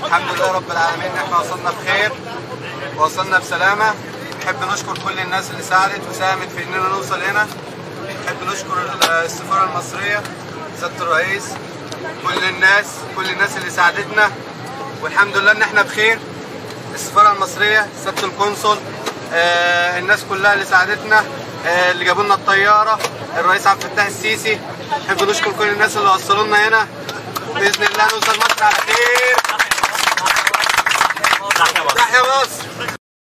الحمد لله رب العالمين ان احنا وصلنا بخير وصلنا بسلامه نحب نشكر كل الناس اللي ساعدت وساهمت في اننا نوصل هنا نحب نشكر السفاره المصريه سياده الرئيس كل الناس كل الناس اللي ساعدتنا والحمد لله ان احنا بخير السفاره المصريه سياده القنصل آه الناس كلها اللي ساعدتنا آه اللي جابوا لنا الطياره الرئيس عبد الفتاح السيسي نحب نشكر كل الناس اللي وصلوا لنا هنا باذن الله نوصل مصر على خير تحيا مصر